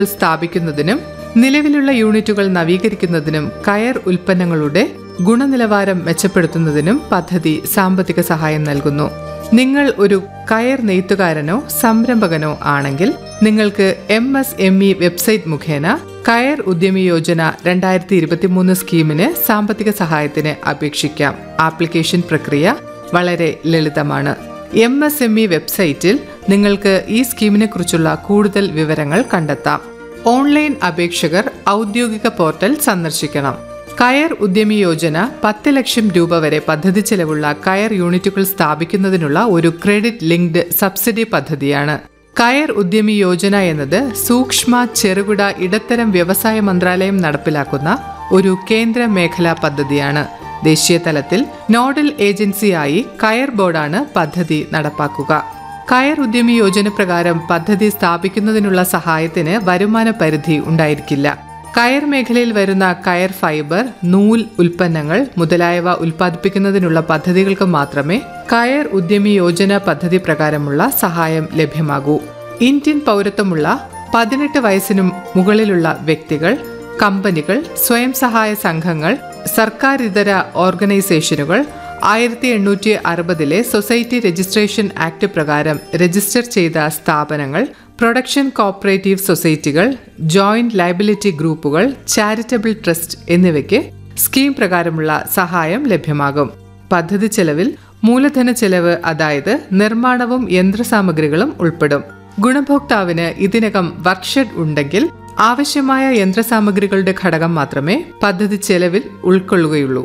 സ്ഥാപിക്കുന്നതിനും നിലവിലുള്ള യൂണിറ്റുകൾ നവീകരിക്കുന്നതിനും കയർ ഉൽപ്പന്നങ്ങളുടെ ഗുണനിലവാരം മെച്ചപ്പെടുത്തുന്നതിനും പദ്ധതി സാമ്പത്തിക സഹായം നൽകുന്നു നിങ്ങൾ ഒരു കയർ നെയ്ത്തുകാരനോ സംരംഭകനോ ആണെങ്കിൽ നിങ്ങൾക്ക് M S M E website മുഖേന കയർ ഉദ്യമി യോജന രണ്ടായിരത്തി ഇരുപത്തിമൂന്ന് സ്കീമിന് സാമ്പത്തിക സഹായത്തിന് അപേക്ഷിക്കാം ആപ്ലിക്കേഷൻ പ്രക്രിയ വളരെ ലളിതമാണ് എം എസ് എം ഇ വെബ്സൈറ്റിൽ നിങ്ങൾക്ക് ഈ സ്കീമിനെ കുറിച്ചുള്ള കൂടുതൽ വിവരങ്ങൾ കണ്ടെത്താം ഓൺലൈൻ അപേക്ഷകർ ഔദ്യോഗിക പോർട്ടൽ സന്ദർശിക്കണം കയർ ഉദ്യമി യോജന പത്ത് ലക്ഷം രൂപ വരെ പദ്ധതി ചെലവുള്ള കയർ യൂണിറ്റുകൾ സ്ഥാപിക്കുന്നതിനുള്ള ഒരു ക്രെഡിറ്റ് ലിങ്ക്ഡ് സബ്സിഡി പദ്ധതിയാണ് കയർ ഉദ്യമി യോജന എന്നത് സൂക്ഷ്മ ചെറുകിട ഇടത്തരം വ്യവസായ മന്ത്രാലയം നടപ്പിലാക്കുന്ന ഒരു കേന്ദ്ര മേഖലാ പദ്ധതിയാണ് ദേശീയ തലത്തിൽ നോഡൽ ഏജൻസിയായി കയർ ബോർഡാണ് പദ്ധതി നടപ്പാക്കുക കയർ ഉദ്യമി യോജന പ്രകാരം പദ്ധതി സ്ഥാപിക്കുന്നതിനുള്ള സഹായത്തിന് വരുമാന പരിധി ഉണ്ടായിരിക്കില്ല കയർ മേഖലയിൽ വരുന്ന കയർ ഫൈബർ നൂൽ ഉൽപ്പന്നങ്ങൾ മുതലായവ ഉൽപ്പാദിപ്പിക്കുന്നതിനുള്ള പദ്ധതികൾക്ക് മാത്രമേ കയർ ഉദ്യമി യോജന പദ്ധതി പ്രകാരമുള്ള സഹായം ലഭ്യമാകൂ ഇന്ത്യൻ പൗരത്വമുള്ള പതിനെട്ട് വയസ്സിനും മുകളിലുള്ള വ്യക്തികൾ കമ്പനികൾ സ്വയം സഹായ സംഘങ്ങൾ സർക്കാരിതര ഓർഗനൈസേഷനുകൾ ആയിരത്തി എണ്ണൂറ്റി അറുപതിലെ സൊസൈറ്റി രജിസ്ട്രേഷൻ ആക്ട് പ്രകാരം രജിസ്റ്റർ ചെയ്ത സ്ഥാപനങ്ങൾ പ്രൊഡക്ഷൻ കോപ്പറേറ്റീവ് സൊസൈറ്റികൾ ജോയിന്റ് ലയബിലിറ്റി ഗ്രൂപ്പുകൾ ചാരിറ്റബിൾ ട്രസ്റ്റ് എന്നിവയ്ക്ക് സ്കീം പ്രകാരമുള്ള സഹായം ലഭ്യമാകും പദ്ധതി ചെലവിൽ മൂലധന ചെലവ് അതായത് നിർമ്മാണവും യന്ത്രസാമഗ്രികളും ഉൾപ്പെടും ഗുണഭോക്താവിന് ഇതിനകം വർക്ക്ഷെഡ് ഉണ്ടെങ്കിൽ ആവശ്യമായ യന്ത്രസാമഗ്രികളുടെ ഘടകം മാത്രമേ പദ്ധതി ചെലവിൽ ഉൾക്കൊള്ളുകയുള്ളൂ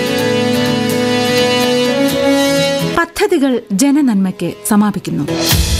പദ്ധതികൾ ജനനന്മയ്ക്ക് സമാപിക്കുന്നു